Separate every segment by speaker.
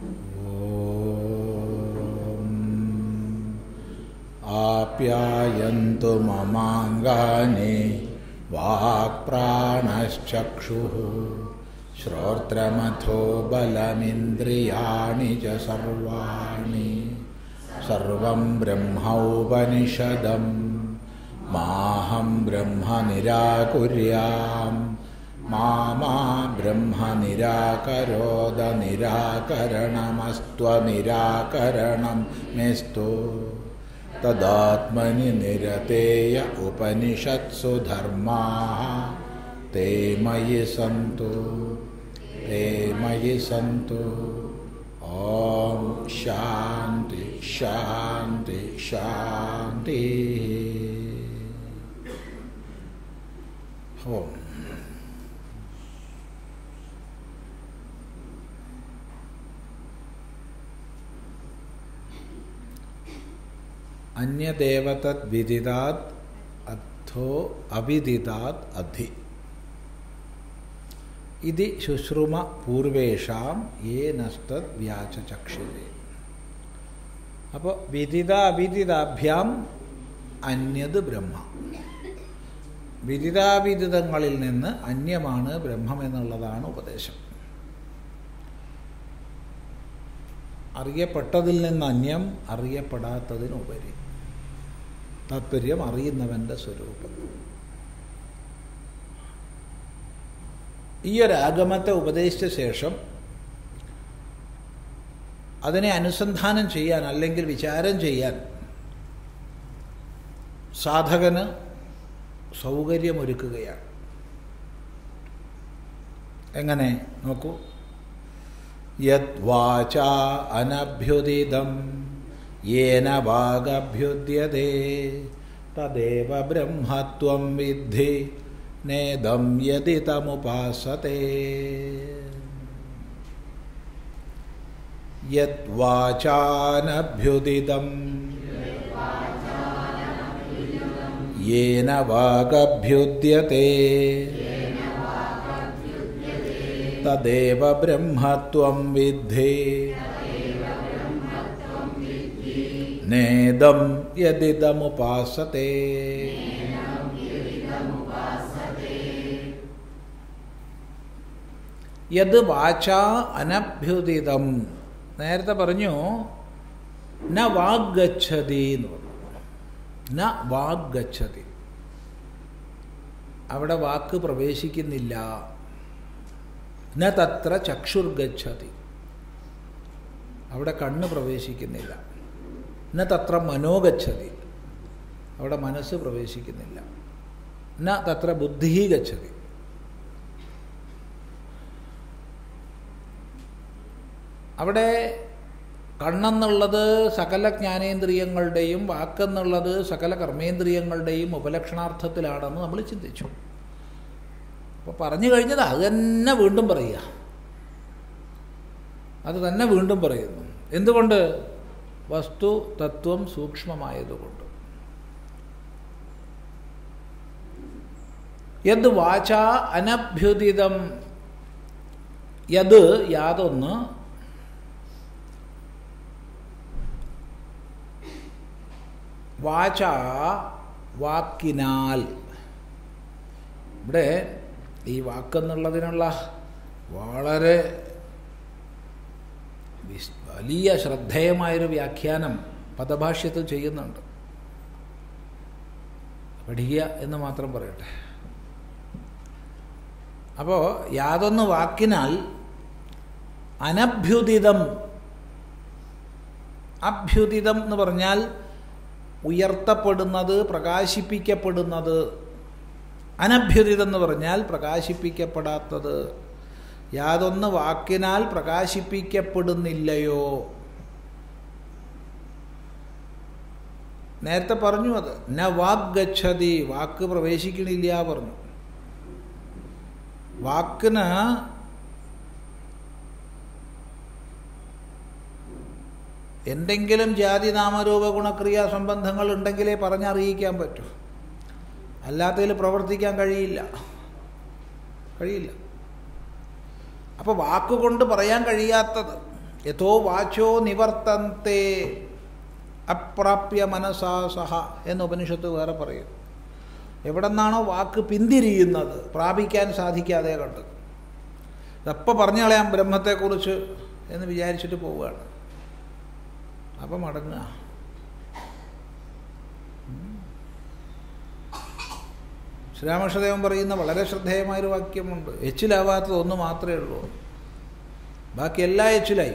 Speaker 1: आप्यायन्तु ममाङ्गानि वाक्प्राणश्चक्षुः श्रोत्रमथो बलमिन्द्रियाणि च सर्वाणि सर्वं ब्रह्मोपनिषदं माहं ब्रह्म निराकुर्यां मा मा ब्रह्म निराकरोद निराकरणमस्त्वनिराकरणं मेस्तु तदात्मनि निरतेय उपनिषत्सु धर्माः ते मयि सन्तु ते मयि सन्तु ॐ शान्ति शान्ति शान्तिः ॐ അന്യദേവതത് വിദിതാത് അദ്ധോ അവിദിതാത് അധി ഇത് ശുശ്രുമ പൂർവേഷാം ഏ നസ്തത് വ്യാചചക്ഷിതേ അപ്പോൾ വിദിത അവിദിതാഭ്യാം അന്യത് ബ്രഹ്മ വിദിതാവിദിതങ്ങളിൽ നിന്ന് അന്യമാണ് ബ്രഹ്മം എന്നുള്ളതാണ് ഉപദേശം അറിയപ്പെട്ടതിൽ നിന്ന് അന്യം അറിയപ്പെടാത്തതിനുപരി താത്പര്യം അറിയുന്നവൻ്റെ സ്വരൂപം ഈ ഒരു ആഗമത്തെ ഉപദേശിച്ച ശേഷം അതിനെ അനുസന്ധാനം ചെയ്യാൻ അല്ലെങ്കിൽ വിചാരം ചെയ്യാൻ സാധകന് സൗകര്യമൊരുക്കുകയാണ് എങ്ങനെ നോക്കൂ യദ്വാച അനഭ്യുദിതം യേന വാഗഭ്യുദ്യതേ തദേവ ബ്രഹ്മത്വം വിദ്ധി നേദം യതി തമുപാസത്തെ യദ്വാചാനഭ്യുദിതം യേന വാഗഭ്യുദ്യത്തെ തദേവ ബ്രഹ്മത്വം വിദ്ധി നേദം യദിദമുപാസത്തെ യത് വാച അനഭ്യുദിതം നേരത്തെ പറഞ്ഞു ന വാഗ്ഗച്ഛതി എന്ന് പറഞ്ഞു ന വാഗ്ഗച്ഛതി അവിടെ വാക്ക് പ്രവേശിക്കുന്നില്ല ന തത്ര ചക്ഷുർഗച്ഛതി അവിടെ കണ്ണ് പ്രവേശിക്കുന്നില്ല ന തത്ര മനോഗച്ഛതി അവിടെ മനസ്സ് പ്രവേശിക്കുന്നില്ല ന തത്ര ബുദ്ധി ഗച്ഛതി അവിടെ കണ്ണെന്നുള്ളത് സകല ജ്ഞാനേന്ദ്രിയങ്ങളുടെയും വാക്കെന്നുള്ളത് സകല കർമ്മേന്ദ്രിയങ്ങളുടെയും ഉപലക്ഷണാർത്ഥത്തിലാണെന്ന് നമ്മൾ ചിന്തിച്ചു അപ്പോൾ പറഞ്ഞു കഴിഞ്ഞത് അത് തന്നെ വീണ്ടും പറയുക അത് തന്നെ വീണ്ടും പറയുന്നു എന്തുകൊണ്ട് വസ്തു തത്വം സൂക്ഷ്മമായതുകൊണ്ട് യത് വാച അനഭ്യുദിതം യത് യാതൊന്ന് വാച വാക്കിനാൽ ഇവിടെ ഈ വാക്കെന്നുള്ളതിനുള്ള വളരെ വിസ് വലിയ ശ്രദ്ധേയമായൊരു വ്യാഖ്യാനം പദഭാഷ്യത്തിൽ ചെയ്യുന്നുണ്ട് പഠിക്കുക എന്ന് മാത്രം പറയട്ടെ അപ്പോൾ യാതൊന്ന് വാക്കിനാൽ അനഭ്യുദിതം അഭ്യുദിതം എന്ന് പറഞ്ഞാൽ ഉയർത്തപ്പെടുന്നത് പ്രകാശിപ്പിക്കപ്പെടുന്നത് അനഭ്യുദിതം എന്ന് പറഞ്ഞാൽ പ്രകാശിപ്പിക്കപ്പെടാത്തത് യാതൊന്ന് വാക്കിനാൽ പ്രകാശിപ്പിക്കപ്പെടുന്നില്ലയോ നേരത്തെ പറഞ്ഞു അത് ന വാഗ്ഗച്ഛതി വാക്ക് പ്രവേശിക്കണില്ല പറഞ്ഞു വാക്കിന് എന്തെങ്കിലും ജാതി നാമരൂപ ഗുണക്രിയാ സംബന്ധങ്ങൾ ഉണ്ടെങ്കിലേ പറഞ്ഞറിയിക്കാൻ പറ്റൂ അല്ലാത്തതിൽ പ്രവർത്തിക്കാൻ കഴിയില്ല കഴിയില്ല അപ്പോൾ വാക്കുകൊണ്ട് പറയാൻ കഴിയാത്തത് യഥോ വാചോ നിവർത്തന്തെ അപ്രാപ്യ മനസാ സഹ എന്ന് ഉപനിഷത്ത് വേറെ പറയും എവിടെ നിന്നാണോ വാക്ക് പിന്തിരിയുന്നത് പ്രാപിക്കാൻ സാധിക്കാതെ കണ്ട് ഇതപ്പോൾ പറഞ്ഞു കളയാം ബ്രഹ്മത്തെക്കുറിച്ച് എന്ന് വിചാരിച്ചിട്ട് പോവുകയാണ് അപ്പം മടങ്ങുക ശ്രീരാമകൃഷ്ണദേവൻ പറയുന്ന വളരെ ശ്രദ്ധേയമായൊരു വാക്യമുണ്ട് എച്ചിലാവാത്തത് ഒന്ന് മാത്രമേ ഉള്ളൂ ബാക്കി എല്ലാ എച്ചിലായി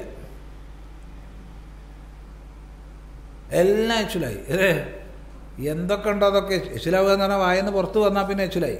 Speaker 1: എല്ലാം എച്ചിലായി ഏ എന്തൊക്കെ ഉണ്ടോ അതൊക്കെ എച്ചിലാവുക എന്ന് പറഞ്ഞാൽ വായന്ന് പുറത്ത് വന്നാൽ പിന്നെ എച്ചിലായി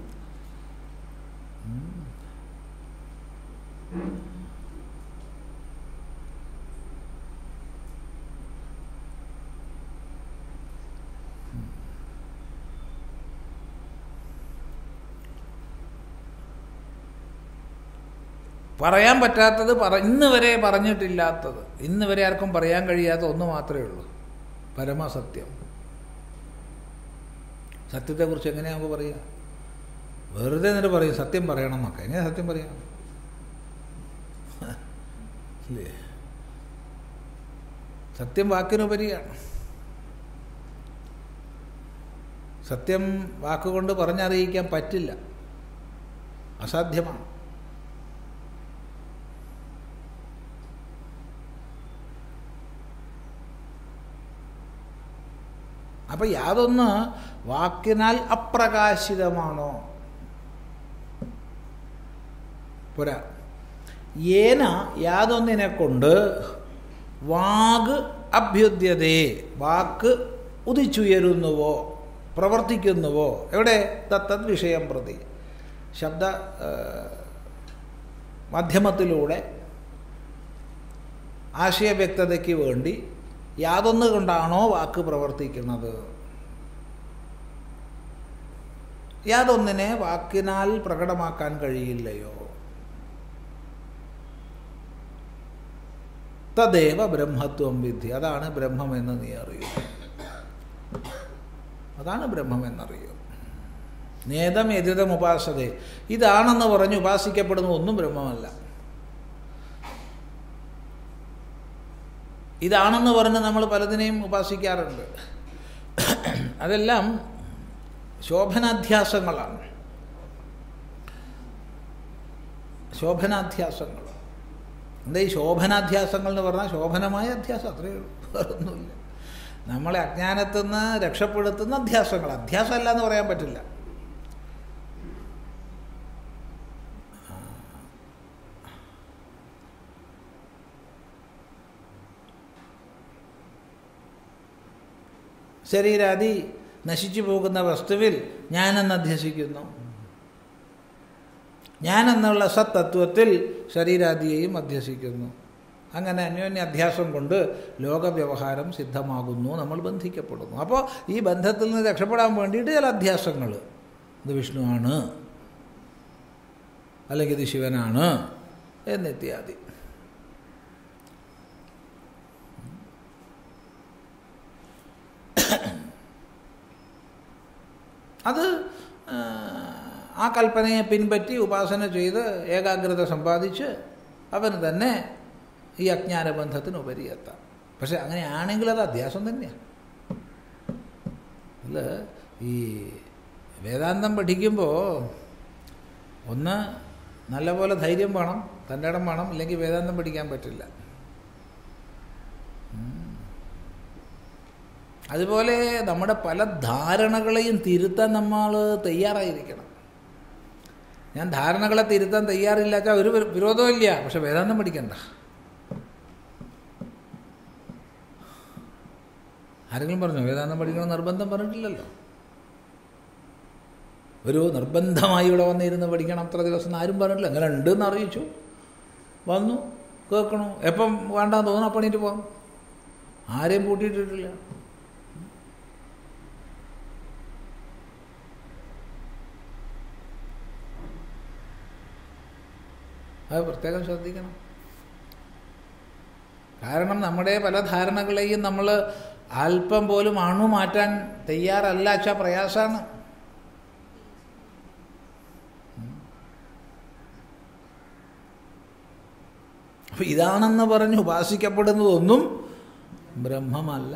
Speaker 1: പറയാൻ പറ്റാത്തത് പറ ഇന്ന് വരെ പറഞ്ഞിട്ടില്ലാത്തത് ഇന്ന് വരെ ആർക്കും പറയാൻ കഴിയാത്ത ഒന്ന് മാത്രമേ ഉള്ളൂ പരമസത്യം സത്യത്തെക്കുറിച്ച് എങ്ങനെയാ നമുക്ക് പറയുക വെറുതെ എന്നിട്ട് പറയും സത്യം പറയണം എന്നൊക്കെ എങ്ങനെ സത്യം പറയാം ഇല്ലേ സത്യം വാക്കിനുപരിയാണ് സത്യം വാക്കുകൊണ്ട് പറഞ്ഞറിയിക്കാൻ പറ്റില്ല അസാധ്യമാണ് അപ്പം യാതൊന്ന് വാക്കിനാൽ അപ്രകാശിതമാണോ പോരാ ഏന യാതൊന്നിനെ കൊണ്ട് വാഗ് അഭ്യുദ്യതേ വാക്ക് ഉദിച്ചുയരുന്നുവോ പ്രവർത്തിക്കുന്നുവോ എവിടെ തത്തത് വിഷയം പ്രതി ശബ്ദ മാധ്യമത്തിലൂടെ ആശയവ്യക്തതയ്ക്ക് വേണ്ടി യാതൊന്നു കൊണ്ടാണോ വാക്ക് പ്രവർത്തിക്കുന്നത് യാതൊന്നിനെ വാക്കിനാൽ പ്രകടമാക്കാൻ കഴിയില്ലയോ തദേവ ബ്രഹ്മത്വം വിധി അതാണ് ബ്രഹ്മമെന്ന് നീ അറിയൂ അതാണ് ബ്രഹ്മമെന്നറിയൂ നേതം എതിതം ഉപാസതേ ഇതാണെന്ന് പറഞ്ഞ് ഉപാസിക്കപ്പെടുന്ന ഒന്നും ബ്രഹ്മമല്ല ഇതാണെന്ന് പറഞ്ഞ് നമ്മൾ പലതിനെയും ഉപാസിക്കാറുണ്ട് അതെല്ലാം ശോഭനാധ്യാസങ്ങളാണ് ശോഭനാധ്യാസങ്ങൾ എന്താ ഈ ശോഭനാധ്യാസങ്ങൾ എന്ന് പറഞ്ഞാൽ ശോഭനമായ അധ്യാസം അത്രയേ ഉള്ളൂ വേറൊന്നുമില്ല നമ്മളെ അജ്ഞാനത്തിൽ നിന്ന് രക്ഷപ്പെടുത്തുന്ന അധ്യാസങ്ങൾ അധ്യാസമല്ല എന്ന് പറയാൻ പറ്റില്ല ശരീരാദി നശിച്ചു പോകുന്ന വസ്തുവിൽ ഞാനെന്ന് അധ്യസിക്കുന്നു ഞാനെന്നുള്ള സത്തത്വത്തിൽ ശരീരാദിയെയും അധ്യസിക്കുന്നു അങ്ങനെ അന്യോന്യ അധ്യാസം കൊണ്ട് ലോകവ്യവഹാരം സിദ്ധമാകുന്നു നമ്മൾ ബന്ധിക്കപ്പെടുന്നു അപ്പോൾ ഈ ബന്ധത്തിൽ നിന്ന് രക്ഷപ്പെടാൻ വേണ്ടിയിട്ട് ചില അധ്യാസങ്ങൾ ഇത് വിഷ്ണുവാണ് അല്ലെങ്കിൽ ഇത് ശിവനാണ് എന്നിത്യാദി അത് ആ കൽപ്പനയെ പിൻപറ്റി ഉപാസന ചെയ്ത് ഏകാഗ്രത സമ്പാദിച്ച് അവന് തന്നെ ഈ അജ്ഞാനബന്ധത്തിന് ഉപരിയെത്താം പക്ഷെ അങ്ങനെയാണെങ്കിൽ അത് അധ്യാസം തന്നെയാണ് അല്ല ഈ വേദാന്തം പഠിക്കുമ്പോൾ ഒന്ന് നല്ലപോലെ ധൈര്യം വേണം തൻ്റെ ഇടം വേണം ഇല്ലെങ്കിൽ വേദാന്തം പഠിക്കാൻ പറ്റില്ല അതുപോലെ നമ്മുടെ പല ധാരണകളെയും തിരുത്താൻ നമ്മൾ തയ്യാറായിരിക്കണം ഞാൻ ധാരണകളെ തിരുത്താൻ തയ്യാറില്ല വെച്ചാൽ ഒരു വിരോധമില്ല പക്ഷെ വേദാന്തം പഠിക്കണ്ട ആരെങ്കിലും പറഞ്ഞു വേദാന്തം പഠിക്കണം നിർബന്ധം പറഞ്ഞിട്ടില്ലല്ലോ ഒരു നിർബന്ധമായി ഇവിടെ വന്നിരുന്ന് പഠിക്കണം അത്ര ദിവസം ആരും പറഞ്ഞിട്ടില്ല അങ്ങനെ ഉണ്ടെന്ന് അറിയിച്ചു വന്നു കേൾക്കണു എപ്പം വേണ്ടാന്ന് തോന്നുന്നു അപ്പണീറ്റ് പോകാം ആരെയും പൂട്ടിയിട്ടിട്ടില്ല അത് പ്രത്യേകം ശ്രദ്ധിക്കണം കാരണം നമ്മുടെ പല ധാരണകളെയും നമ്മൾ അല്പം പോലും അണു മാറ്റാൻ തയ്യാറല്ല വെച്ചാൽ പ്രയാസമാണ് അപ്പം ഇതാണെന്ന് പറഞ്ഞ് ഉപാസിക്കപ്പെടുന്നതൊന്നും ബ്രഹ്മമല്ല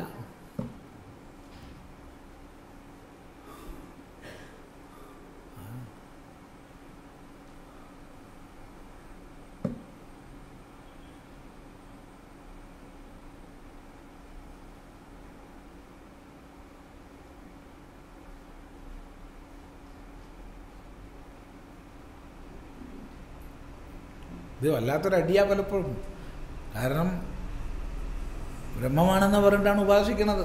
Speaker 1: ഇത് വല്ലാത്തൊരടിയാ പലപ്പോഴും കാരണം ബ്രഹ്മമാണെന്ന് പറഞ്ഞിട്ടാണ് ഉപാസിക്കുന്നത്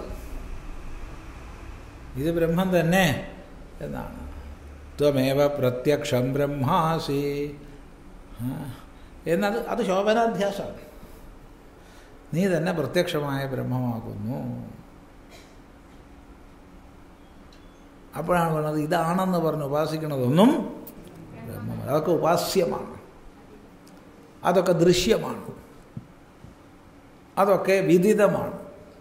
Speaker 1: ഇത് ബ്രഹ്മം തന്നെ എന്നാണ് ത്വമേവ പ്രത്യക്ഷം ബ്രഹ്മാസി ആ, എന്നത് അത് ശോഭനാധ്യാസമാണ് നീ തന്നെ പ്രത്യക്ഷമായ ബ്രഹ്മമാകുന്നു അപ്പോഴാണ് പറഞ്ഞത് ഇതാണെന്ന് പറഞ്ഞ് ഉപാസിക്കുന്നതൊന്നും ബ്രഹ്മമല്ല അതൊക്കെ ഉപാസ്യമാണ് അതൊക്കെ ദൃശ്യമാണ് അതൊക്കെ വിദിതമാണ്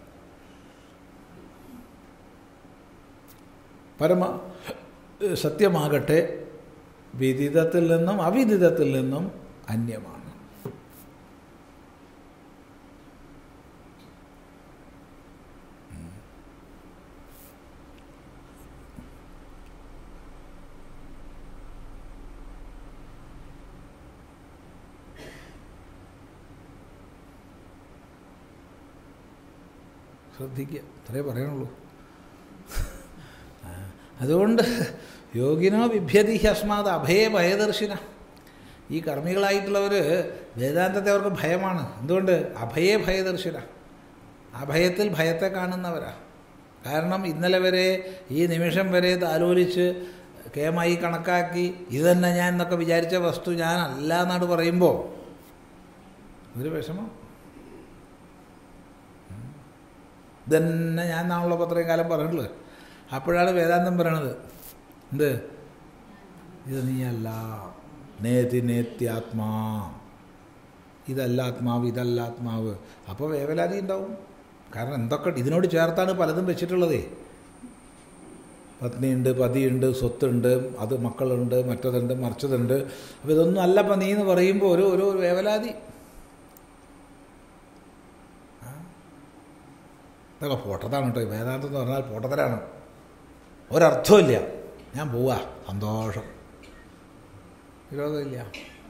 Speaker 1: പരമ സത്യമാകട്ടെ വിദിതത്തിൽ നിന്നും അവിദിതത്തിൽ നിന്നും അന്യമാണ് ശ്രദ്ധിക്കുക അത്രേ പറയാനുള്ളൂ ആ, അതുകൊണ്ട് യോഗിനോ ബിഭ്യതി ഹ്യസ്മാത് അഭയ ഭയദർശിന ഈ കർമ്മികളായിട്ടുള്ളവർ വേദാന്തത്തെ അവർക്ക് ഭയമാണ് എന്തുകൊണ്ട് അഭയേ ഭയദർശിന അഭയത്തിൽ ഭയത്തെ കാണുന്നവരാ കാരണം ഇന്നലെ വരെ ഈ നിമിഷം വരെ താലോലിച്ച് കേമായി കണക്കാക്കി ഇത് തന്നെ ഞാൻ എന്നൊക്കെ വിചാരിച്ച വസ്തു ഞാൻ അല്ല എന്നാണ് പറയുമ്പോൾ ഒരു വിഷമം ഇതന്നെ ഞാൻ നാളെ അത്രയും കാലം പറഞ്ഞിട്ടുള്ളത് അപ്പോഴാണ് വേദാന്തം പറയണത് എന്ത് ഇത് നീയല്ല നേതി നേത്യാത്മാ ഇതല്ല ആത്മാവ് ഇതല്ല ആത്മാവ് അപ്പോൾ വേവലാതി ഉണ്ടാവും കാരണം എന്തൊക്കെ ഇതിനോട് ചേർത്താണ് പലതും വെച്ചിട്ടുള്ളതേ പത്നിയുണ്ട് പതിയുണ്ട് സ്വത്തുണ്ട് അത് മക്കളുണ്ട് മറ്റതുണ്ട് മറിച്ചതുണ്ട് അപ്പോൾ ഇതൊന്നും അല്ല ഇപ്പം നീ എന്ന് പറയുമ്പോൾ ഒരു ഒരു ഒരു വേവലാതി ഇതൊക്കെ പൊട്ടത്താണ് കേട്ടോ ഈ വേദാന്തം എന്ന് പറഞ്ഞാൽ പൊട്ടത്തരാണ് ഒരർത്ഥമില്ല ഞാൻ പോവാ സന്തോഷം വിരോധമില്ല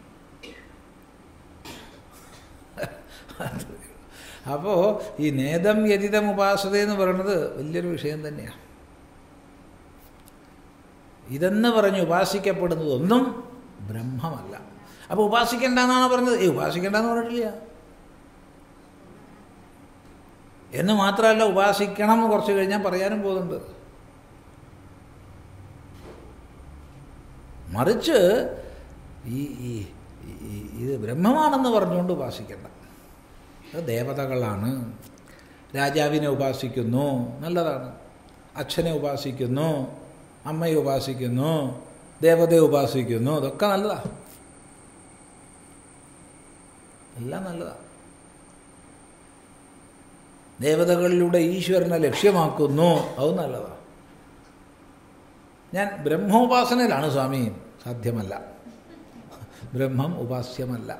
Speaker 1: അപ്പോൾ ഈ നേതം യതിതം ഉപാസത എന്ന് പറയുന്നത് വലിയൊരു വിഷയം തന്നെയാണ് ഇതെന്ന് പറഞ്ഞ് ഉപാസിക്കപ്പെടുന്നതൊന്നും ബ്രഹ്മമല്ല അപ്പോൾ ഉപാസിക്കേണ്ടെന്നാണ് പറഞ്ഞത് ഏ ഉപാസിക്കേണ്ടെന്ന് പറഞ്ഞിട്ടില്ല എന്ന് മാത്രമല്ല ഉപാസിക്കണം എന്ന് കുറച്ച് കഴിഞ്ഞാൽ പറയാനും പോകുന്നുണ്ട് മറിച്ച് ഈ ഈ ഈ- ഇത് ബ്രഹ്മമാണെന്ന് പറഞ്ഞുകൊണ്ട് ഉപാസിക്കണ്ട അത് ദേവതകളാണ് രാജാവിനെ ഉപാസിക്കുന്നു നല്ലതാണ് അച്ഛനെ ഉപാസിക്കുന്നു അമ്മയെ ഉപാസിക്കുന്നു ദേവതയെ ഉപാസിക്കുന്നു ഇതൊക്കെ നല്ലതാണ് എല്ലാം നല്ലതാണ് ദേവതകളിലൂടെ ഈശ്വരനെ ലക്ഷ്യമാക്കുന്നു അത് നല്ലതാണ് ഞാൻ ബ്രഹ്മോപാസനയിലാണ് സ്വാമി സാധ്യമല്ല ബ്രഹ്മം ഉപാസ്യമല്ല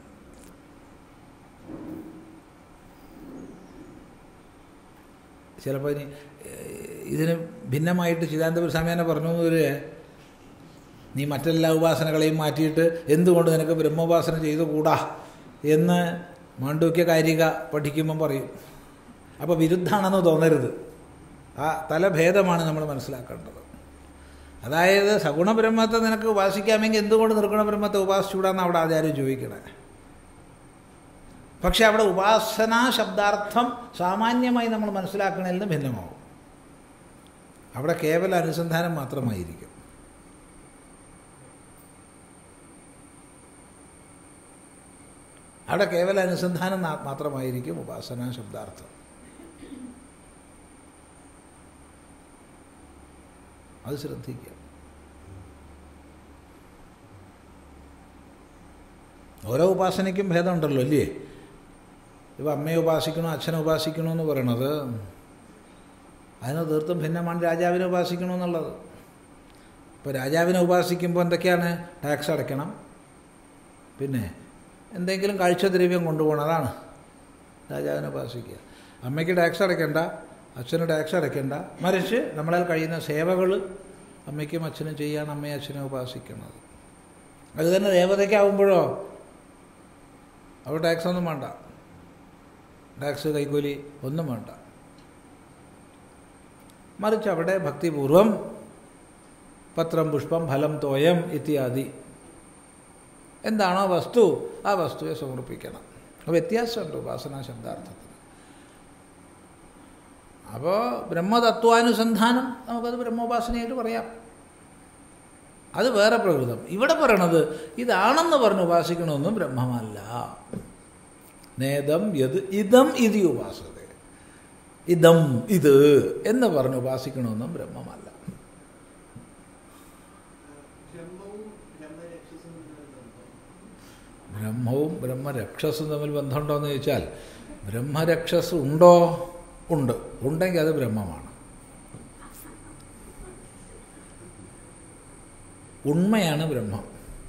Speaker 1: ചിലപ്പോൾ ഇനി ഏഹ്, ഇതിന് ഭിന്നമായിട്ട് ചിദാനന്ദപുര സ്വാമിയാനെ പറഞ്ഞു ഒരു നീ മറ്റെല്ലാ ഉപാസനകളെയും മാറ്റിയിട്ട് എന്തുകൊണ്ട് നിനക്ക് ബ്രഹ്മോപാസന ചെയ്തുകൂടാ എന്ന് മാണ്ഡൂക്യ കാരിക പഠിക്കുമ്പം പറയും അപ്പോൾ വിരുദ്ധാണെന്ന് തോന്നരുത് ആ തലഭേദമാണ് നമ്മൾ മനസ്സിലാക്കേണ്ടത് അതായത് സഗുണബ്രഹ്മത്തെ നിനക്ക് ഉപാസിക്കാമെങ്കിൽ എന്തുകൊണ്ട് നിർഗുണബ്രഹ്മത്തെ ഉപാസിച്ചുകൂടാന്ന് അവിടെ ആചാര്യം ചോദിക്കണേ പക്ഷെ അവിടെ ഉപാസനാ ശബ്ദാർത്ഥം സാമാന്യമായി നമ്മൾ മനസ്സിലാക്കണതിൽ നിന്ന് ഭിന്നമാവും അവിടെ കേവല അനുസന്ധാനം മാത്രമായിരിക്കും അവിടെ കേവല അനുസന്ധാനം നാ- മാത്രമായിരിക്കും ഉപാസനാ ശബ്ദാർത്ഥം അത് ശ്രദ്ധിക്കുക ഓരോ ഉപാസനയ്ക്കും ഭേദമുണ്ടല്ലോ അല്ലേ ഇപ്പോൾ അമ്മയെ ഉപാസിക്കണോ അച്ഛനെ ഉപാസിക്കണോ എന്ന് പറയണത് അതിന് തീർത്തും ഭിന്നമാണ് രാജാവിനെ ഉപാസിക്കണമെന്നുള്ളത് ഇപ്പോൾ രാജാവിനെ ഉപാസിക്കുമ്പോൾ എന്തൊക്കെയാണ് ടാക്സ് അടയ്ക്കണം പിന്നെ എന്തെങ്കിലും കാഴ്ചദ്രവ്യം കൊണ്ടുപോകണം അതാണ് രാജാവിനെ ഉപാസിക്കുക അമ്മയ്ക്ക് ടാക്സ് അടയ്ക്കണ്ട അച്ഛന് ടാക്സ് അടയ്ക്കണ്ട മറിച്ച് നമ്മളാൽ കഴിയുന്ന സേവകൾ അമ്മയ്ക്കും അച്ഛനും ചെയ്യാൻ അമ്മയും അച്ഛനെ ഉപാസിക്കുന്നത് അത് തന്നെ ദേവതയ്ക്കാവുമ്പോഴോ അവിടെ ടാക്സ് ഒന്നും വേണ്ട ടാക്സ് കൈക്കൂലി ഒന്നും വേണ്ട മറിച്ച് അവിടെ ഭക്തിപൂർവം പത്രം പുഷ്പം ഫലം തോയം ഇത്യാദി എന്താണോ വസ്തു ആ വസ്തുവെ സമർപ്പിക്കണം അപ്പോൾ വ്യത്യാസമുണ്ട് ഉപാസനാ ശബ്ദാർത്ഥത്തിന് അപ്പോൾ ബ്രഹ്മതത്വാനുസന്ധാനം നമുക്കത് ബ്രഹ്മോപാസനയായിട്ട് പറയാം അത് വേറെ പ്രകൃതം ഇവിടെ പറയണത് ഇതാണെന്ന് പറഞ്ഞ് ഉപാസിക്കണമെന്നും ബ്രഹ്മമല്ല നേദം യത് ഇതം ഇതി ഉപാസത ഇതം ഇത് എന്ന് പറഞ്ഞ് ഉപാസിക്കണമെന്നും ബ്രഹ്മമല്ല ബ്രഹ്മവും ബ്രഹ്മരക്ഷസും തമ്മിൽ ബന്ധമുണ്ടോ എന്ന് ചോദിച്ചാൽ ബ്രഹ്മരക്ഷസ് ഉണ്ടോ ഉണ്ട് ഉണ്ടെങ്കിൽ അത് ബ്രഹ്മമാണ് ഉണ്മയാണ് ബ്രഹ്മം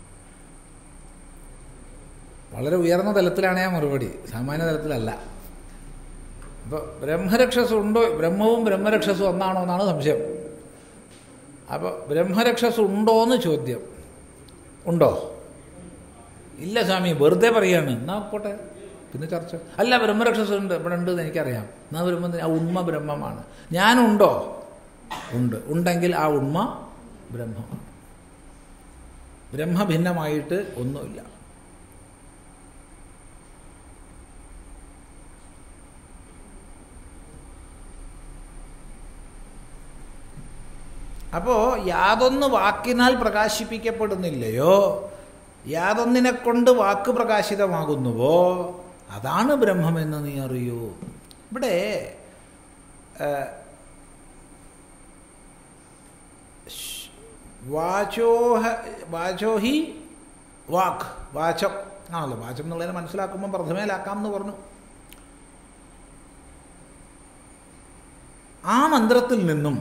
Speaker 1: വളരെ ഉയർന്ന തലത്തിലാണ് ഞാൻ മറുപടി സാമാന്യ തലത്തിലല്ല അപ്പോൾ ബ്രഹ്മരക്ഷസ് ഉണ്ടോ ബ്രഹ്മവും ബ്രഹ്മരക്ഷസും ഒന്നാണോ എന്നാണ് സംശയം അപ്പോൾ ബ്രഹ്മരക്ഷസ് ഉണ്ടോ എന്ന് ചോദ്യം ഉണ്ടോ ഇല്ല സ്വാമി വെറുതെ പറയാണ് എന്നാ പോട്ടെ പിന്നെ ചർച്ച അല്ല ബ്രഹ്മരക്ഷസ് ഉണ്ട് ഇവിടെ ഉണ്ട് എന്ന് എനിക്കറിയാം എന്നാ ബ്രഹ്മത്തിന് ആ ഉണ്മ ബ്രഹ്മമാണ് ഞാനുണ്ടോ ഉണ്ട് ഉണ്ടെങ്കിൽ ആ ഉണ്മ ബ്രഹ്മമാണ് ബ്രഹ്മഭിന്നമായിട്ട് ഒന്നുമില്ല അപ്പോൾ യാതൊന്ന് വാക്കിനാൽ പ്രകാശിപ്പിക്കപ്പെടുന്നില്ലയോ യാതൊന്നിനെ കൊണ്ട് വാക്ക് പ്രകാശിതമാകുന്നുവോ അതാണ് ബ്രഹ്മമെന്ന് നീ അറിയൂ ഇവിടെ വാചോഹ വാചോഹി വാക്ക് വാചം ആണല്ലോ വാചം എന്നുള്ളതിനെ മനസ്സിലാക്കുമ്പോൾ പ്രഥമയിലാക്കാം എന്ന് പറഞ്ഞു ആ മന്ത്രത്തിൽ നിന്നും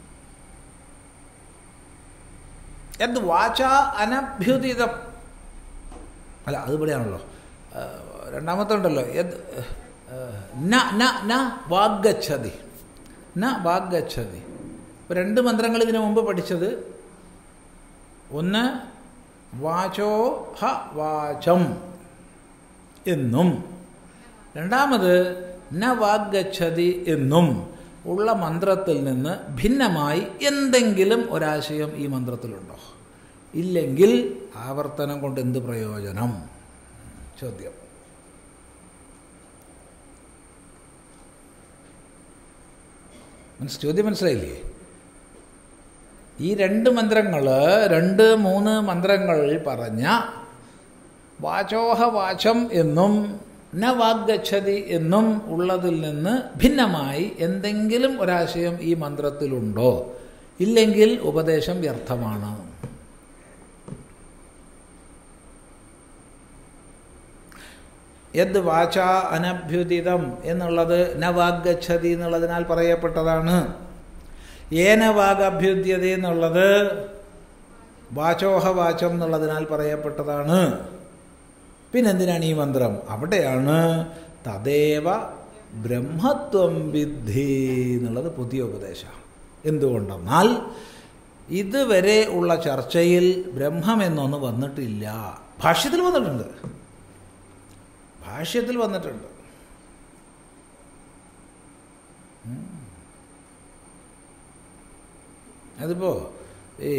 Speaker 1: എന്ത് വാച അനഭ്യുദിതം അല്ല അത് ഇവിടെയാണല്ലോ രണ്ടാമത്തെ ഉണ്ടല്ലോ യത് ന ന ന വാഗ്ഗച്ഛതി ന വാഗ്ഗച്ഛതി ഇപ്പം രണ്ട് മന്ത്രങ്ങൾ ഇതിനു മുമ്പ് പഠിച്ചത് ഒന്ന് വാചോ ഹ വാചം എന്നും രണ്ടാമത് ന വാഗ്ഗച്ഛതി എന്നും ഉള്ള മന്ത്രത്തിൽ നിന്ന് ഭിന്നമായി എന്തെങ്കിലും ഒരാശയം ഈ മന്ത്രത്തിലുണ്ടോ ഇല്ലെങ്കിൽ ആവർത്തനം കൊണ്ട് എന്ത് പ്രയോജനം ചോദ്യം മനസ് ചോദ്യം മനസ്സിലായില്ലേ ഈ രണ്ട് മന്ത്രങ്ങൾ രണ്ട് മൂന്ന് മന്ത്രങ്ങൾ പറഞ്ഞ വാചോഹ വാചം എന്നും ന വാഗ്ഗച്ഛതി എന്നും ഉള്ളതിൽ നിന്ന് ഭിന്നമായി എന്തെങ്കിലും ഒരാശയം ഈ മന്ത്രത്തിലുണ്ടോ ഇല്ലെങ്കിൽ ഉപദേശം വ്യർത്ഥമാണ് യദ് വാച അനഭ്യുദിതം എന്നുള്ളത് ന വാഗ്ഗച്ഛതി എന്നുള്ളതിനാൽ പറയപ്പെട്ടതാണ് ഏന വാഗഭ്യുദ്യത എന്നുള്ളത് വാചോഹ വാചം എന്നുള്ളതിനാൽ പറയപ്പെട്ടതാണ് പിന്നെന്തിനാണ് ഈ മന്ത്രം അവിടെയാണ് തദേവ ബ്രഹ്മത്വം വിദ്ധി എന്നുള്ളത് പുതിയ ഉപദേശം എന്തുകൊണ്ടെന്നാൽ ഇതുവരെ ഉള്ള ചർച്ചയിൽ ബ്രഹ്മം എന്നൊന്ന് വന്നിട്ടില്ല ഭാഷ്യത്തിൽ വന്നിട്ടുണ്ട് ഭാഷ്യത്തിൽ വന്നിട്ടുണ്ട് അതിപ്പോ ഈ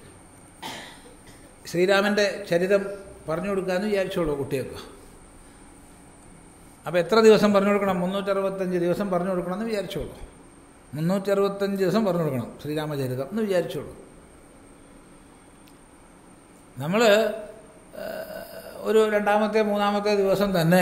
Speaker 1: ശ്രീരാമൻ്റെ ചരിതം പറഞ്ഞു കൊടുക്കാമെന്ന് വിചാരിച്ചോളൂ കുട്ടികൾക്ക് അപ്പോൾ എത്ര ദിവസം പറഞ്ഞു കൊടുക്കണം മുന്നൂറ്ററുപത്തഞ്ച് ദിവസം പറഞ്ഞു കൊടുക്കണമെന്ന് വിചാരിച്ചോളൂ മുന്നൂറ്ററുപത്തഞ്ച് ദിവസം പറഞ്ഞു കൊടുക്കണം ശ്രീരാമചരിതം എന്ന് വിചാരിച്ചോളൂ നമ്മൾ ഒരു രണ്ടാമത്തെ മൂന്നാമത്തെ ദിവസം തന്നെ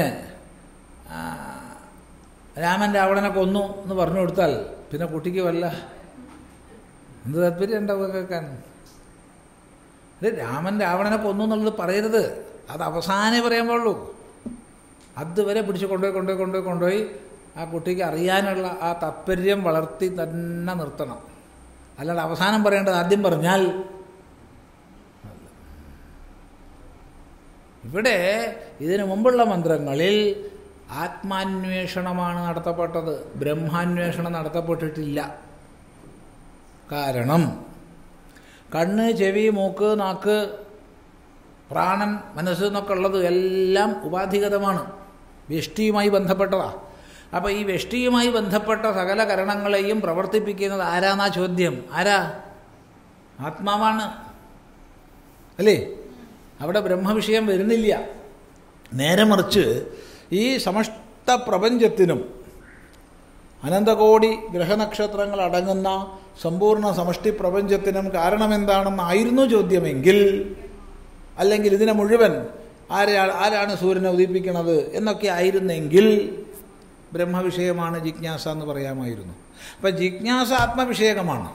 Speaker 1: രാമൻ രാവണനെ കൊന്നു എന്ന് പറഞ്ഞു കൊടുത്താൽ പിന്നെ കുട്ടിക്ക് വല്ല എന്ത് താല്പര്യം ഉണ്ടാവുക കേൾക്കാൻ ഇത് രാമൻ രാവണനെ കൊന്നു എന്നുള്ളത് പറയരുത് അത് അവസാനേ പറയാൻ പാടുള്ളൂ അതുവരെ പിടിച്ച് കൊണ്ടുപോയി കൊണ്ടുപോയി കൊണ്ടുപോയി കൊണ്ടുപോയി ആ കുട്ടിക്ക് അറിയാനുള്ള ആ താല്പര്യം വളർത്തി തന്നെ നിർത്തണം അല്ലാതെ അവസാനം പറയേണ്ടത് ആദ്യം പറഞ്ഞാൽ ഇവിടെ ഇതിനു മുമ്പുള്ള മന്ത്രങ്ങളിൽ ആത്മാന്വേഷണമാണ് നടത്തപ്പെട്ടത് ബ്രഹ്മാന്വേഷണം നടത്തപ്പെട്ടിട്ടില്ല കാരണം കണ്ണ് ചെവി മൂക്ക് നാക്ക് പ്രാണൻ മനസ്സ് എന്നൊക്കെ ഉള്ളത് എല്ലാം ഉപാധിഗതമാണ് വ്യഷ്ടിയുമായി ബന്ധപ്പെട്ടതാ അപ്പോൾ ഈ വ്യഷ്ടിയുമായി ബന്ധപ്പെട്ട സകല കരണങ്ങളെയും പ്രവർത്തിപ്പിക്കുന്നത് ആരാന്നാ ചോദ്യം ആരാ ആത്മാവാണ് അല്ലേ അവിടെ ബ്രഹ്മവിഷയം വരുന്നില്ല നേരെ മറിച്ച് ഈ സമസ്ത പ്രപഞ്ചത്തിനും അനന്തകോടി ഗ്രഹനക്ഷത്രങ്ങൾ അടങ്ങുന്ന സമ്പൂർണ്ണ സമഷ്ടി പ്രപഞ്ചത്തിനും കാരണമെന്താണെന്നായിരുന്നു ചോദ്യമെങ്കിൽ അല്ലെങ്കിൽ ഇതിനെ മുഴുവൻ ആരാ ആരാണ് സൂര്യനെ ഉദിപ്പിക്കുന്നത് എന്നൊക്കെ ആയിരുന്നെങ്കിൽ ബ്രഹ്മവിഷയമാണ് ജിജ്ഞാസ എന്ന് പറയാമായിരുന്നു അപ്പം ജിജ്ഞാസ ആത്മവിഷയകമാണ്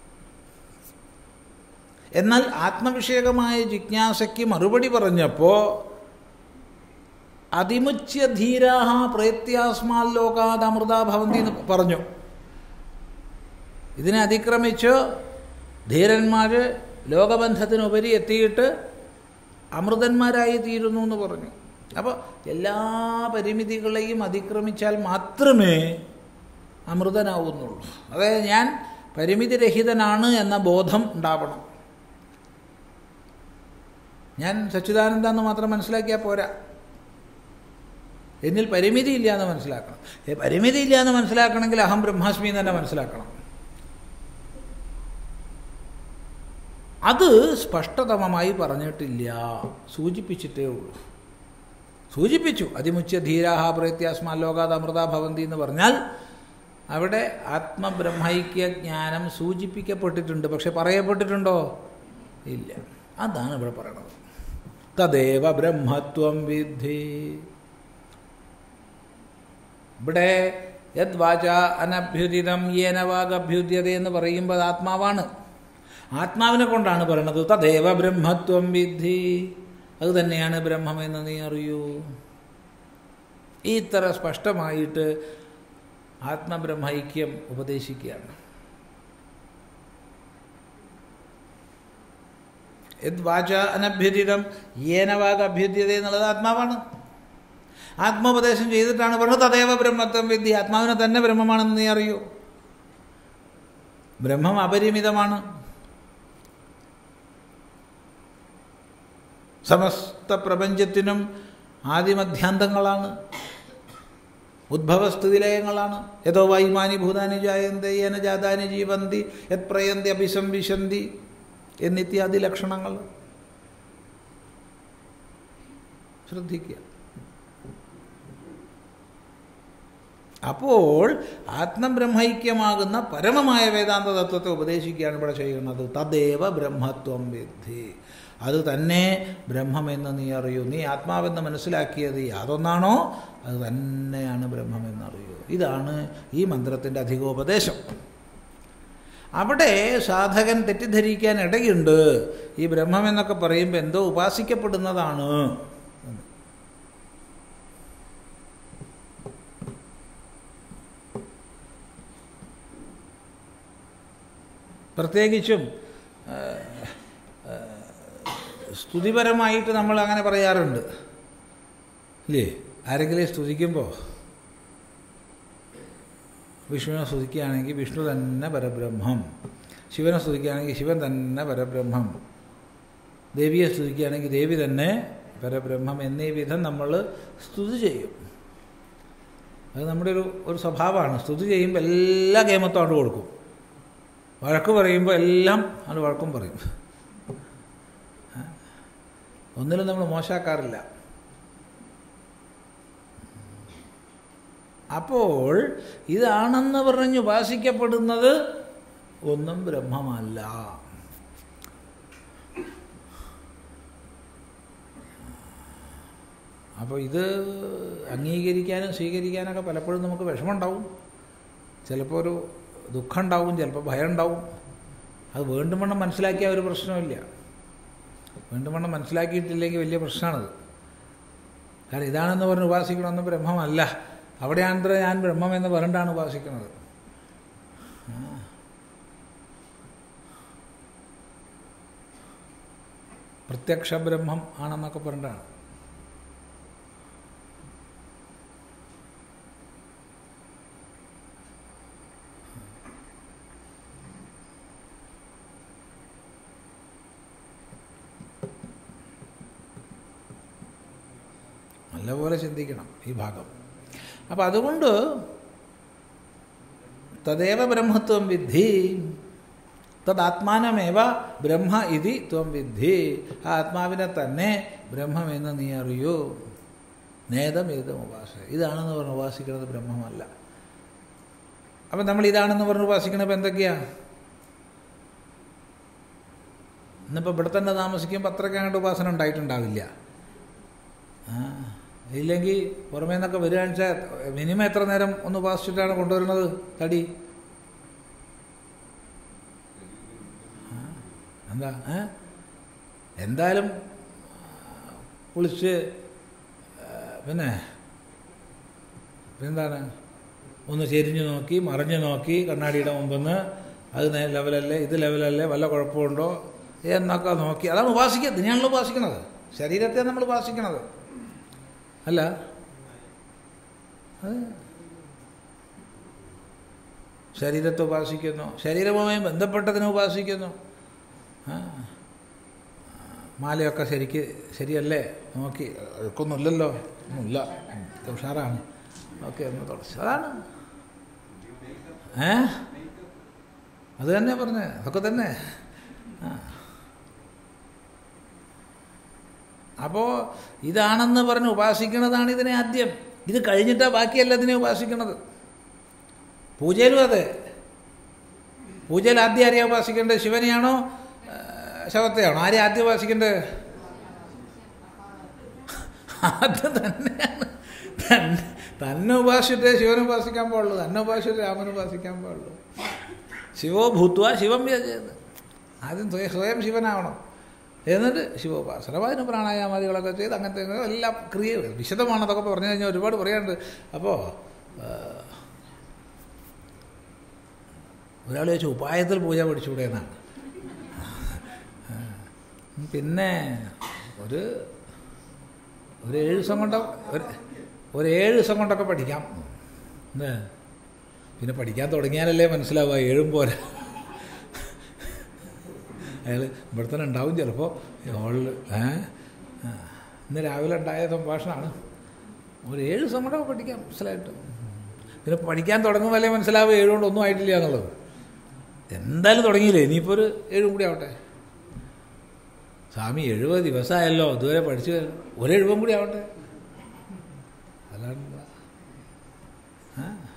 Speaker 1: എന്നാൽ ആത്മവിഷയകമായ ജിജ്ഞാസയ്ക്ക് മറുപടി പറഞ്ഞപ്പോൾ അതിമുച്യ ധീരാഹ പ്രേത്യാസ്മാലോകാത് അമൃതാഭവന്തി എന്ന് പറഞ്ഞു ഇതിനെ അതിക്രമിച്ച് ധീരന്മാർ ലോകബന്ധത്തിനുപരി എത്തിയിട്ട് അമൃതന്മാരായി തീരുന്നു എന്ന് പറഞ്ഞു അപ്പോൾ എല്ലാ പരിമിതികളെയും അതിക്രമിച്ചാൽ മാത്രമേ അമൃതനാവുന്നുള്ളൂ അതായത് ഞാൻ പരിമിതിരഹിതനാണ് എന്ന ബോധം ഉണ്ടാവണം ഞാൻ സച്ചിദാനന്ദ എന്ന് മാത്രം മനസ്സിലാക്കിയാൽ പോരാ എന്നിൽ പരിമിതി ഇല്ല എന്ന് മനസ്സിലാക്കണം ഏ, പരിമിതി ഇല്ല എന്ന് മനസ്സിലാക്കണമെങ്കിൽ അഹം ബ്രഹ്മാസ്മി എന്ന് തന്നെ മനസ്സിലാക്കണം അത് സ്പഷ്ടതമമായി പറഞ്ഞിട്ടില്ല സൂചിപ്പിച്ചിട്ടേ ഉള്ളൂ സൂചിപ്പിച്ചു അതിമുച്യ ധീരാഹ പ്രത്യാസ്മാ ലോകാത് അമൃത ഭവന്തി എന്ന് പറഞ്ഞാൽ അവിടെ ആത്മബ്രഹ്മൈക്യ ജ്ഞാനം സൂചിപ്പിക്കപ്പെട്ടിട്ടുണ്ട് പക്ഷെ പറയപ്പെട്ടിട്ടുണ്ടോ ഇല്ല അതാണ് ഇവിടെ പറയണത് തദേവ ബ്രഹ്മത്വം വിദ്ധി ഇവിടെ യദ് വാച അനഭ്യുദിതം യേന വാഗഭ്യുദ്യത എന്ന് പറയുമ്പോൾ അത് ആത്മാവാണ് ആത്മാവിനെ കൊണ്ടാണ് പറയണത് തദേവ ബ്രഹ്മത്വം വിദ്ധി അത് തന്നെയാണ് ബ്രഹ്മമെന്ന് നീ അറിയൂ ഇത്ര സ്പഷ്ടമായിട്ട് ആത്മബ്രഹ്മൈക്യം ഉപദേശിക്കുകയാണ് യദ് വാച അനഭ്യുദിതം യേന വാഗ അഭ്യുദ്യത എന്നുള്ളത് ആത്മാവാണ് ആത്മോപദേശം ചെയ്തിട്ടാണ് പറഞ്ഞത് തദേവ ബ്രഹ്മത്വം വിദ്യ ആത്മാവിനെ തന്നെ ബ്രഹ്മമാണെന്ന് നീ അറിയൂ ബ്രഹ്മം അപരിമിതമാണ് സമസ്ത പ്രപഞ്ചത്തിനും ആദിമധ്യാന്തങ്ങളാണ് ഉദ്ഭവസ്ഥിതിലയങ്ങളാണ് യഥോ വൈമാനി ഭൂതാനി ജായന്തി യേന ജാതാനി ജീവന്തി യത് പ്രയന്തി അഭിസംവിശന്തി എന്നിത്യാദി ലക്ഷണങ്ങൾ ശ്രദ്ധിക്കുക അപ്പോൾ ആത്മബ്രഹ്മൈക്യമാകുന്ന പരമമായ വേദാന്ത തത്വത്തെ ഉപദേശിക്കുകയാണ് ഇവിടെ ചെയ്യുന്നത് തദേവ ബ്രഹ്മത്വം വിദ്ധി അത് തന്നെ ബ്രഹ്മമെന്ന് നീ അറിയൂ നീ ആത്മാവെന്ന് മനസ്സിലാക്കിയത് യാതൊന്നാണോ അത് തന്നെയാണ് ബ്രഹ്മമെന്ന് അറിയൂ ഇതാണ് ഈ മന്ത്രത്തിൻ്റെ അധികോപദേശം അവിടെ സാധകൻ തെറ്റിദ്ധരിക്കാൻ ഇടയുണ്ട് ഈ ബ്രഹ്മമെന്നൊക്കെ പറയുമ്പോൾ എന്തോ ഉപാസിക്കപ്പെടുന്നതാണ് എന്ന്. പ്രത്യേകിച്ചും ആ, ആ, സ്തുതിപരമായിട്ട് നമ്മൾ അങ്ങനെ പറയാറുണ്ട് ഇല്ലേ ആരെങ്കിലും സ്തുതിക്കുമ്പോൾ വിഷ്ണുവിനെ സ്തുതിക്കുകയാണെങ്കിൽ വിഷ്ണു തന്നെ പരബ്രഹ്മം ശിവനെ സ്തുതിക്കുകയാണെങ്കിൽ ശിവൻ തന്നെ പരബ്രഹ്മം ദേവിയെ സ്തുതിക്കുകയാണെങ്കിൽ ദേവി തന്നെ പരബ്രഹ്മം എന്നീ വിധം നമ്മൾ സ്തുതി ചെയ്യും അത് നമ്മുടെ ഒരു ഒരു സ്വഭാവമാണ് സ്തുതി ചെയ്യുമ്പോൾ എല്ലാ കേമത്തും അവിടെ കൊടുക്കും വഴക്ക് പറയുമ്പോൾ എല്ലാം അത് വഴക്കും പറയും ഒന്നിലും നമ്മൾ മോശമാക്കാറില്ല അപ്പോൾ ഇതാണെന്ന് പറഞ്ഞ് ഉപാസിക്കപ്പെടുന്നത് ഒന്നും ബ്രഹ്മമല്ല അപ്പോൾ ഇത് അംഗീകരിക്കാനും സ്വീകരിക്കാനൊക്കെ പലപ്പോഴും നമുക്ക് വിഷമമുണ്ടാവും ചിലപ്പോൾ ഒരു ദുഃഖം ഉണ്ടാവും ചിലപ്പോൾ ഭയം ഉണ്ടാവും അത് വീണ്ടും വണ്ണം മനസ്സിലാക്കിയ ഒരു പ്രശ്നമില്ല വീണ്ടും വണ്ണം മനസ്സിലാക്കിയിട്ടില്ലെങ്കിൽ വലിയ പ്രശ്നമാണത് കാരണം ഇതാണെന്ന് പറഞ്ഞ് ഉപാസിക്കണമെന്ന് ബ്രഹ്മമല്ല അവിടെയാണത്ര ഞാൻ ബ്രഹ്മം എന്ന് പറഞ്ഞിട്ടാണ് ഉപാസിക്കുന്നത് ആ. പ്രത്യക്ഷ ബ്രഹ്മം ആണെന്നൊക്കെ പറഞ്ഞിട്ടാണ് നല്ലപോലെ ചിന്തിക്കണം ഈ ഭാഗം അപ്പം അതുകൊണ്ട് തദേവ ബ്രഹ്മത്വം വിദ്ധി തദാത്മാനമേവ ബ്രഹ്മ ഇതി ത്വം വിദ്ധി ആ ആത്മാവിനെ തന്നെ ബ്രഹ്മമെന്ന് നീ അറിയൂ നേതം ഏതം ഉപാസ ഇതാണെന്ന് പറഞ്ഞ് ഉപാസിക്കുന്നത് ബ്രഹ്മമല്ല അപ്പം നമ്മൾ ഇതാണെന്ന് പറഞ്ഞ് ഉപാസിക്കണപ്പോൾ എന്തൊക്കെയാ ഇന്നിപ്പോൾ ഇവിടെ തന്നെ താമസിക്കുമ്പോൾ അത്രയ്ക്ക് അങ്ങോട്ട് ഉപാസന ഉണ്ടായിട്ടുണ്ടാവില്ല ആ ഇല്ലെങ്കിൽ പുറമേ നിന്നൊക്കെ വരികയാണെന്ന് വെച്ചാൽ മിനിമം എത്ര നേരം ഒന്ന് ഉപാസിച്ചിട്ടാണ് കൊണ്ടുവരുന്നത് തടി ആ, എന്താ ഏ എന്തായാലും കുളിച്ച് ആ, പിന്നെ പിന്നെന്താണ് ഒന്ന് ചെരിഞ്ഞു നോക്കി മറിഞ്ഞു നോക്കി കണ്ണാടിയുടെ മുമ്പെന്ന് അത് നേ ലെവലല്ലേ ഇത് ലെവലല്ലേ വല്ല കുഴപ്പമുണ്ടോ എന്നൊക്കെ നോക്കി അതാണ് ഉപാസിക്കുക ഇതിനെയാണല്ലോ ഉപാസിക്കണത് ശരീരത്തെ നമ്മൾ ഉപാസിക്കണത് അല്ല അത് ശരീരത്തെ ഉപാസിക്കുന്നു ശരീരവുമായി ബന്ധപ്പെട്ടതിനെ ഉപാസിക്കുന്നു ആ മാലയൊക്കെ ശരിക്ക് ശരിയല്ലേ നോക്കി അതൊക്കൊന്നുമില്ലല്ലോ ഒന്നുമില്ല ഉം, ഇത് ഉഷാറാണ് ഓക്കെ ഒന്ന് തുടച്ചു അതാണ് ഏ അത് തന്നെ പറഞ്ഞേ അതൊക്കെ തന്നെ ആ അപ്പോൾ ഇതാണെന്ന് പറഞ്ഞ് ഉപാസിക്കുന്നതാണ് ഇതിനെ ആദ്യം ഇത് കഴിഞ്ഞിട്ടാണ് ബാക്കിയല്ല ഇതിനെ ഉപാസിക്കുന്നത് പൂജയിലും അതെ പൂജയിൽ ആദ്യം ആരെയാണ് ഉപാസിക്കേണ്ടത് ശിവനെയാണോ ആ, ശവത്തെയാണോ ആരെ ആദ്യം ഉപാസിക്കേണ്ടത് ആദ്യം തന്നെയാണ് തന്നെ തന്നെ ഉപാസിച്ചിട്ടേ ശിവനെ ഉപാസിക്കാൻ പാടുള്ളൂ തന്നെ ഉപാസിച്ചിട്ട് രാമനെ ഉപാസിക്കാൻ പാടുള്ളൂ ശിവോ ഭൂത്വ ശിവം വ്യജയത് ആദ്യം സ്വയം സ്വയം ശിവനാവണം എന്നിട്ട് ശിവോപാസന അപ്പം അതിന് പ്രാണായാമാദികളൊക്കെ ചെയ്ത് അങ്ങനത്തെ ഇങ്ങനത്തെ എല്ലാം ക്രിയ വിശദമാണ് അതൊക്കെ പറഞ്ഞു കഴിഞ്ഞാൽ ഒരുപാട് പറയാനുണ്ട് അപ്പോൾ ഒരാൾ ചോദിച്ചു ഉപായത്തിൽ പൂജ പഠിച്ചുകൂടെ എന്നാണ് പിന്നെ ഒരു ഒരു ഏഴ് ദിവസം കൊണ്ടോ ഒരു ഒരു ഏഴ് ദിവസം കൊണ്ടൊക്കെ പഠിക്കാം എന്താ പിന്നെ പഠിക്കാൻ തുടങ്ങിയാലല്ലേ മനസ്സിലാവുക ഏഴും പോരാ അയാൾ ഇവിടെ തന്നെ ഉണ്ടാവും ചിലപ്പോൾ ഹോളിൽ ഏ ആ. ഇന്ന് രാവിലെ ഉണ്ടായ സംഭാഷണമാണ് ഒരു ഏഴ് ദിവസം കൂടെ പഠിക്കാം മനസ്സിലായിട്ട് പിന്നെ പഠിക്കാൻ തുടങ്ങുമ്പോഴല്ലേ മനസ്സിലാവുക ഏഴ് കൊണ്ട് ഒന്നും ആയിട്ടില്ല എന്നുള്ളത് എന്തായാലും തുടങ്ങിയില്ലേ ഇനിയിപ്പോൾ ഒരു ഏഴും കൂടി ആവട്ടെ സ്വാമി എഴുപത് ദിവസമായല്ലോ ഇതുവരെ പഠിച്ചു ഒരു എഴുപതും കൂടി ആവട്ടെ അല്ലാണ്ട് ആ